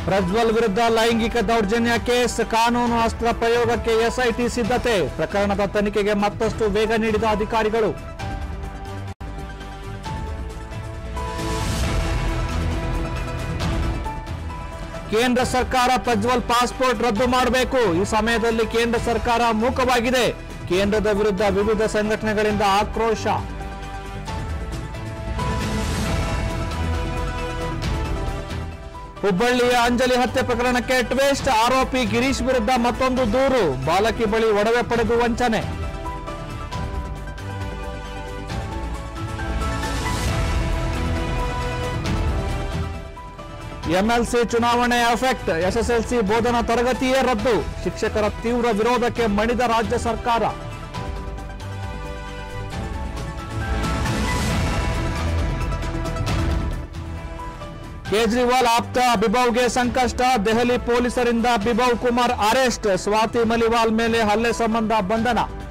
ಪ್ರಜ್ವಲ್ ವಿರುದ್ಧ ಲೈಂಗಿಕ ದೌರ್ಜನ್ಯ ಕೇಸ್ ಕಾನೂನು ಅಸ್ತ್ರ ಪ್ರಯೋಗಕ್ಕೆ ಎಸ್ಐಟಿ ಸಿದ್ಧತೆ ಪ್ರಕರಣದ ತನಿಖೆಗೆ ಮತ್ತಷ್ಟು ವೇಗ ನೀಡಿದ ಅಧಿಕಾರಿಗಳು ಕೇಂದ್ರ ಸರ್ಕಾರ ಪ್ರಜ್ವಲ್ ಪಾಸ್ಪೋರ್ಟ್ ರದ್ದು ಮಾಡಬೇಕು ಈ ಸಮಯದಲ್ಲಿ ಕೇಂದ್ರ ಸರ್ಕಾರ ಮೂಕವಾಗಿದೆ ಕೇಂದ್ರದ ವಿರುದ್ಧ ವಿವಿಧ ಸಂಘಟನೆಗಳಿಂದ ಆಕ್ರೋಶ ಹುಬ್ಬಳ್ಳಿಯ ಅಂಜಲಿ ಹತ್ಯೆ ಪ್ರಕರಣಕ್ಕೆ ಟ್ವೇಸ್ಟ್ ಆರೋಪಿ ಗಿರೀಶ್ ವಿರುದ್ಧ ಮತ್ತೊಂದು ದೂರು ಬಾಲಕಿ ಬಳಿ ಒಡವೆ ಪಡೆದು ವಂಚನೆ ಎಂಎಲ್ಸಿ ಚುನಾವಣೆ ಎಫೆಕ್ಟ್ ಎಸ್ಎಸ್ಎಲ್ಸಿ ಬೋಧನಾ ತರಗತಿಯೇ ರದ್ದು ಶಿಕ್ಷಕರ ತೀವ್ರ ವಿರೋಧಕ್ಕೆ ಮಣಿದ ರಾಜ್ಯ ಸರ್ಕಾರ ಕೇಜ್ರಿವಾಲ್ ಆಪ್ತ ಬಿಬೌಗೆ ಸಂಕಷ್ಟ ದೆಹಲಿ ಪೊಲೀಸರಿಂದ ಬಿಬೌ ಕುಮಾರ್ ಅರೆಸ್ಟ್ ಸ್ವಾತಿ ಮಲಿವಾಲ್ ಮೇಲೆ ಹಲ್ಲೆ ಸಂಬಂಧ ಬಂಧನ